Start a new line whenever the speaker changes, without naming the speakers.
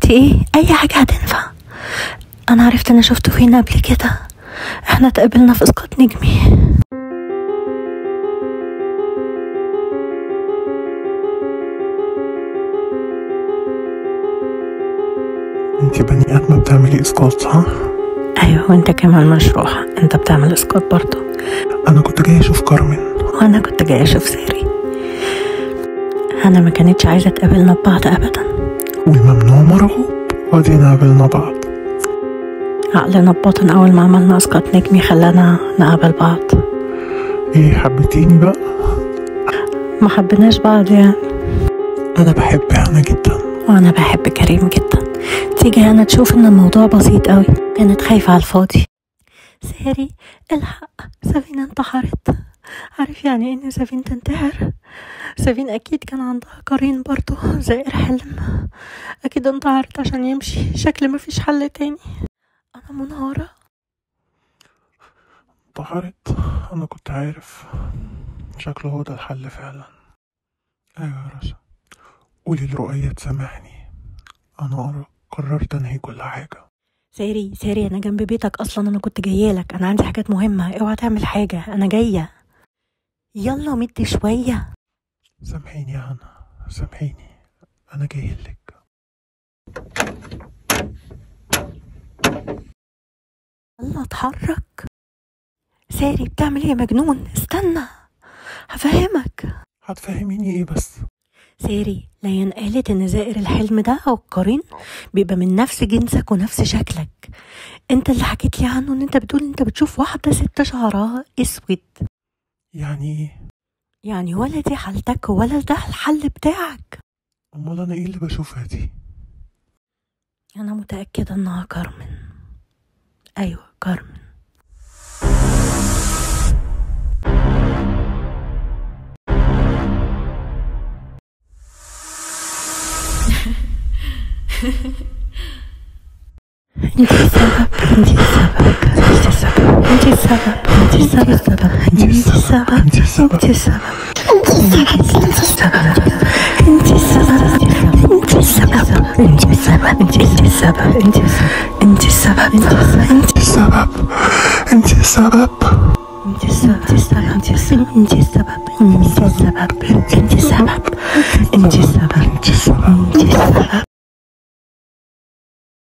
انت ايه اي حاجة هتنفع انا عرفت انا شفته فين قبل كده احنا اتقابلنا في اسقاط نجمي
انت بني ادمه بتعملي اسقاط صح
ايوه وانت كمان مشروع انت بتعمل اسقاط برضه
انا كنت جاي اشوف كارمن
وانا كنت جايه اشوف ساري انا ما كانتش عايزه تقابلنا ببعض ابدا
وممنوع مرغوب وادينا قابلنا بعض
عقلنا ببطن اول ما عملنا اسقاط نجمي خلانا نقابل بعض
ايه حبيتيني بقى
ما حبيناش بعض يعني
انا بحب انا جدا
وانا بحب كريم جدا تيجي انا تشوف ان الموضوع بسيط قوي كانت خايفة على الفاضي ساري الحق سفينة انتحرت عارف يعني ايه ان سفينة تنتحر سفينة اكيد كان عندها قرين برضو زائر حلم اكيد انتحرت عشان يمشي شكل مفيش حل تاني انا منهارة
انتحرت انا كنت عارف شكله هو ده الحل فعلا ايوه يا رشا قولي لرؤية تسامحني انا قررت انهي كل حاجة
ساري ساري انا جنب بيتك اصلا انا كنت جايه لك انا عندي حاجات مهمه اوعى تعمل حاجه انا جايه يلا مد شويه
سامحيني يا هنا سامحيني انا جاي لك
يلا اتحرك ساري بتعمل ايه يا مجنون استنى هفهمك
هتفهميني ايه بس
ساري ليان قالت ان زائر الحلم ده او القرين بيبقى من نفس جنسك ونفس شكلك انت اللي حكيت لي عنه ان انت بتقول انت بتشوف واحده ست شعرها اسود
يعني ايه
يعني ولا دي حالتك ولا ده الحل بتاعك
امال انا ايه اللي بشوفها دي
انا متاكده انها كارمن ايوه كارمن انت السبب انت السبب انت السبب انت السبب انت السبب
انت السبب
انت السبب انت السبب انت السبب انت السبب انت السبب انت السبب انت السبب انت السبب انت
انت السبب انت السبب
انت السبب انت السبب انت السبب انت السبب انت السبب انت السبب
انت السبب
انت السبب